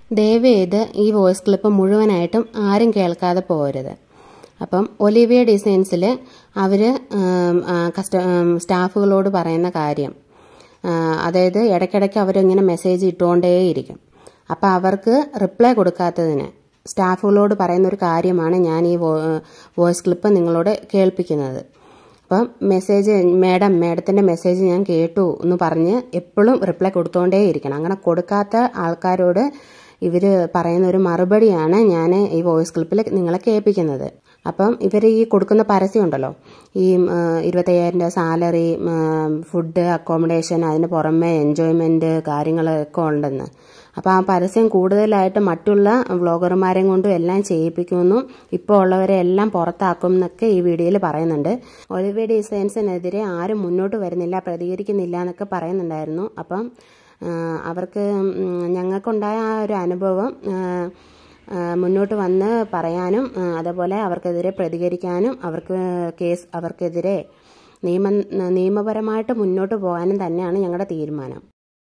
ദയവ് ചെയ്ത് ഈ വോയിസ് ക്ലിപ്പ് മുഴുവനായിട്ടും ആരും കേൾക്കാതെ പോകരുത് അപ്പം ഒലിവിയ ഡിസൈൻസിൽ അവർ കസ്റ്റ സ്റ്റാഫുകളോട് പറയുന്ന കാര്യം ആ, അതായത് ഇടയ്ക്കിടയ്ക്ക് അവരിങ്ങനെ മെസ്സേജ് ഇട്ടുകൊണ്ടേയിരിക്കും അപ്പോൾ അവർക്ക് റിപ്ലൈ കൊടുക്കാത്തതിന് സ്റ്റാഫുകളോട് പറയുന്ന ഒരു കാര്യമാണ് ഞാൻ ഈ വോയിസ് ക്ലിപ്പ് നിങ്ങളോട് കേൾപ്പിക്കുന്നത് അപ്പം മെസ്സേജ് മാഡം മാഡത്തിൻ്റെ മെസ്സേജ് ഞാൻ കേട്ടു എന്ന് പറഞ്ഞ് എപ്പോഴും റിപ്ലൈ കൊടുത്തുകൊണ്ടേയിരിക്കണം അങ്ങനെ കൊടുക്കാത്ത ആൾക്കാരോട് ഇവർ പറയുന്ന ഒരു മറുപടിയാണ് ഞാൻ ഈ വോയിസ് ക്ലിപ്പിൽ നിങ്ങളെ കേൾപ്പിക്കുന്നത് അപ്പം ഇവർ ഈ കൊടുക്കുന്ന പരസ്യം ഉണ്ടല്ലോ ഈ ആ, ഇരുപത്തയ്യായിരം രൂപ സാലറി ഫുഡ് അക്കോമഡേഷൻ അതിന് പുറമെ എൻജോയ്മെൻറ്റ് കാര്യങ്ങളൊക്കെ ഉണ്ടെന്ന് അപ്പോൾ ആ പരസ്യം കൂടുതലായിട്ട് മറ്റുള്ള വ്ളോഗർമാരെയും കൊണ്ടും എല്ലാം ചെയ്യിപ്പിക്കുമെന്നും ഇപ്പോൾ ഉള്ളവരെ എല്ലാം പുറത്താക്കും എന്നൊക്കെ ഈ വീഡിയോയിൽ പറയുന്നുണ്ട് ഒലിവി ഡിസൈൻസിനെതിരെ ആരും മുന്നോട്ട് വരുന്നില്ല പ്രതികരിക്കുന്നില്ല എന്നൊക്കെ പറയുന്നുണ്ടായിരുന്നു അപ്പം ആ, അവർക്ക് ഉം, ഞങ്ങൾക്കുണ്ടായ ആ ഒരു അനുഭവം ആ, ആ, മുന്നോട്ട് വന്ന് പറയാനും ആ, അതേപോലെ അവർക്കെതിരെ പ്രതികരിക്കാനും അവർക്ക് കേസ് അവർക്കെതിരെ നിയമ നിയമപരമായിട്ട് മുന്നോട്ട് പോകാനും തന്നെയാണ് ഞങ്ങളുടെ തീരുമാനം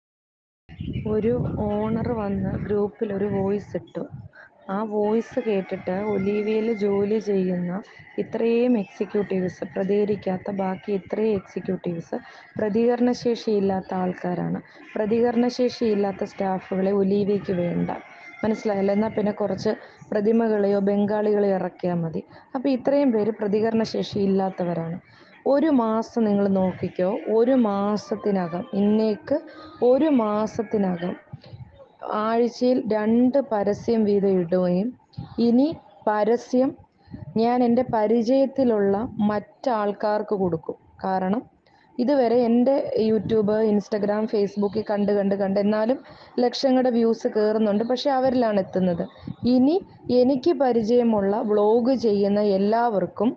ഒരു ഓണർ വന്ന് ഗ്രൂപ്പിൽ ഒരു വോയിസ് ഇട്ടു ആ വോയിസ് കേട്ടിട്ട് ഒലീവിയയിൽ ജോലി ചെയ്യുന്ന ഇത്രയും എക്സിക്യൂട്ടീവ്സ് പ്രതികരിക്കാത്ത ബാക്കി ഇത്രയും എക്സിക്യൂട്ടീവ്സ് പ്രതികരണശേഷിയില്ലാത്ത ആൾക്കാരാണ് പ്രതികരണശേഷിയില്ലാത്ത സ്റ്റാഫുകളെ ഒലീവിയയ്ക്ക് വേണ്ട മനസ്സിലായല്ലോ എന്നാൽ പിന്നെ കുറച്ച് പ്രതിമകളെയോ ബംഗാളികളെയോ ഇറക്കിയാൽ മതി അപ്പോൾ ഇത്രയും പേര് പ്രതികരണശേഷി ഇല്ലാത്തവരാണ് ഒരു മാസം നിങ്ങൾ നോക്കിക്കോ ഒരു മാസത്തിനകം ഇന്നേക്ക് ഒരു മാസത്തിനകം ആഴ്ചയിൽ രണ്ട് പരസ്യം വീതം ഇടുകയും ഇനി പരസ്യം ഞാൻ എൻ്റെ പരിചയത്തിലുള്ള മറ്റാൾക്കാർക്ക് കൊടുക്കും കാരണം ഇതുവരെ എൻ്റെ യൂട്യൂബ് ഇൻസ്റ്റഗ്രാം ഫേസ്ബുക്കിൽ കണ്ട് കണ്ട് കണ്ട് എന്നാലും ലക്ഷങ്ങളുടെ വ്യൂസ് കയറുന്നുണ്ട് പക്ഷെ അവരിലാണ് എത്തുന്നത് ഇനി എനിക്ക് പരിചയമുള്ള വ്ളോഗ് ചെയ്യുന്ന എല്ലാവർക്കും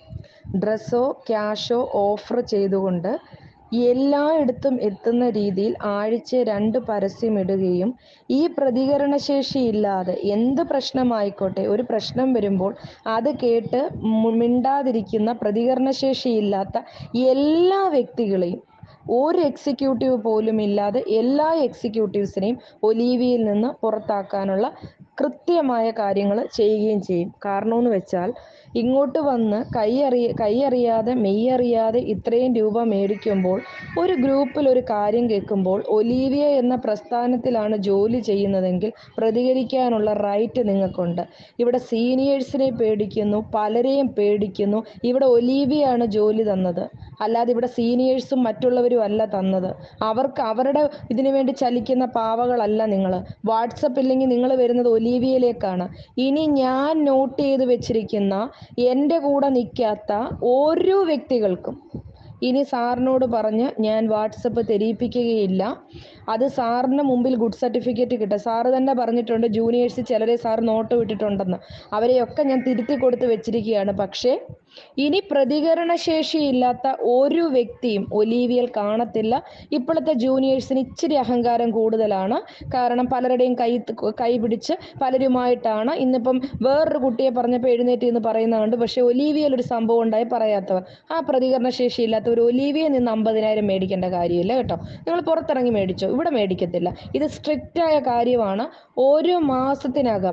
ഡ്രസ്സോ ക്യാഷോ ഓഫർ ചെയ്തുകൊണ്ട് എല്ലായിടത്തും എത്തുന്ന രീതിയിൽ ആഴ്ച രണ്ട് പരസ്യം ഇടുകയും ഈ പ്രതികരണശേഷി ഇല്ലാതെ എന്ത് പ്രശ്നമായിക്കോട്ടെ ഒരു പ്രശ്നം വരുമ്പോൾ അത് കേട്ട് മു- മിണ്ടാതിരിക്കുന്ന പ്രതികരണശേഷി ഇല്ലാത്ത എല്ലാ വ്യക്തികളെയും ഒരു എക്സിക്യൂട്ടീവ് പോലും ഇല്ലാതെ എല്ലാ എക്സിക്യൂട്ടീവ്സിനെയും ഒലീവിയിൽ നിന്ന് പുറത്താക്കാനുള്ള കൃത്യമായ കാര്യങ്ങൾ ചെയ്യുകയും ചെയ്യും കാരണമെന്ന് വെച്ചാൽ ഇങ്ങോട്ട് വന്ന് കൈയറിയ കൈയറിയാതെ മെയ്യറിയാതെ ഇത്രയും രൂപ മേടിക്കുമ്പോൾ ഒരു ഗ്രൂപ്പിൽ ഒരു കാര്യം കേൾക്കുമ്പോൾ ഒലീവിയ എന്ന പ്രസ്ഥാനത്തിലാണ് ജോലി ചെയ്യുന്നതെങ്കിൽ പ്രതികരിക്കാനുള്ള റൈറ്റ് നിങ്ങൾക്കുണ്ട് ഇവിടെ സീനിയേഴ്സിനെ പേടിക്കുന്നു പലരെയും പേടിക്കുന്നു ഇവിടെ ഒലീവിയാണ് ജോലി തന്നത് അല്ലാതെ ഇവിടെ സീനിയേഴ്സും മറ്റുള്ളവരും അല്ല തന്നത് അവർക്ക് അവരുടെ ഇതിനു വേണ്ടി ചലിക്കുന്ന പാവകളല്ല നിങ്ങൾ വാട്സപ്പ് ഇല്ലെങ്കിൽ നിങ്ങൾ വരുന്നത് ഒലീവിയയിലേക്കാണ് ഇനി ഞാൻ നോട്ട് ചെയ്ത് വെച്ചിരിക്കുന്ന എൻ്റെ കൂടെ നിൽക്കാത്ത ഓരോ വ്യക്തികൾക്കും ഇനി സാറിനോട് പറഞ്ഞ് ഞാൻ വാട്സപ്പ് തെരിയിപ്പിക്കുകയില്ല അത് സാറിന് മുമ്പിൽ ഗുഡ് സർട്ടിഫിക്കറ്റ് കിട്ടും സാറ് തന്നെ പറഞ്ഞിട്ടുണ്ട് ജൂനിയേഴ്സ് ചിലരെ സാർ നോട്ട് വിട്ടിട്ടുണ്ടെന്ന് അവരെയൊക്കെ ഞാൻ തിരുത്തി കൊടുത്ത് വെച്ചിരിക്കുകയാണ് പക്ഷേ ഇനി പ്രതികരണശേഷിയില്ലാത്ത ഒരു വ്യക്തിയും ഒലീവിയൽ കാണത്തില്ല ഇപ്പോഴത്തെ ജൂനിയേഴ്സിന് ഇച്ചിരി അഹങ്കാരം കൂടുതലാണ് കാരണം പലരുടെയും കൈ കൈ പിടിച്ച് പലരുമായിട്ടാണ് ഇന്നിപ്പം വേറൊരു കുട്ടിയെ പറഞ്ഞപ്പോൾ എഴുന്നേറ്റ് എന്ന് പറയുന്നതുകൊണ്ട് പക്ഷേ ഒലീവിയയിൽ ഒരു സംഭവം ഉണ്ടായി പറയാത്തവർ ആ പ്രതികരണശേഷി ഇല്ലാത്തവർ ഒലീവിയയിൽ നിന്ന് അമ്പതിനായിരം മേടിക്കേണ്ട കാര്യമില്ല കേട്ടോ നിങ്ങൾ പുറത്തിറങ്ങി മേടിച്ചോ ഇവിടെ മേടിക്കത്തില്ല ഇത് സ്ട്രിക്റ്റ് ആയ കാര്യമാണ് ഓരോ മാസത്തിനകം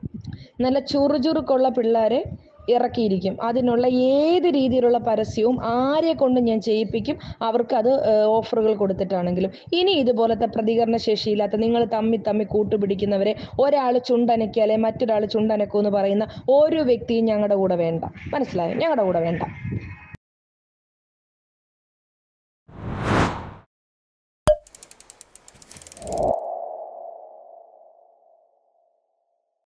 നല്ല ചുറുചുറുക്കുള്ള പിള്ളേരെ ഇറക്കിയിരിക്കും അതിനുള്ള ഏത് രീതിയിലുള്ള പരസ്യവും ആരെ കൊണ്ട് ഞാൻ ചെയ്യിപ്പിക്കും അവർക്ക് അത് ഓഫറുകൾ കൊടുത്തിട്ടാണെങ്കിലും ഇനി ഇതുപോലത്തെ പ്രതികരണശേഷിയില്ലാത്ത നിങ്ങൾ തമ്മി തമ്മി കൂട്ടുപിടിക്കുന്നവരെ ഒരാൾ ചുണ്ടനക്കിയാലേ മറ്റൊരാൾ ചുണ്ടനക്കൂ എന്ന് പറയുന്ന ഓരോ വ്യക്തിയും ഞങ്ങളുടെ കൂടെ വേണ്ട മനസ്സിലായോ ഞങ്ങളുടെ കൂടെ വേണ്ട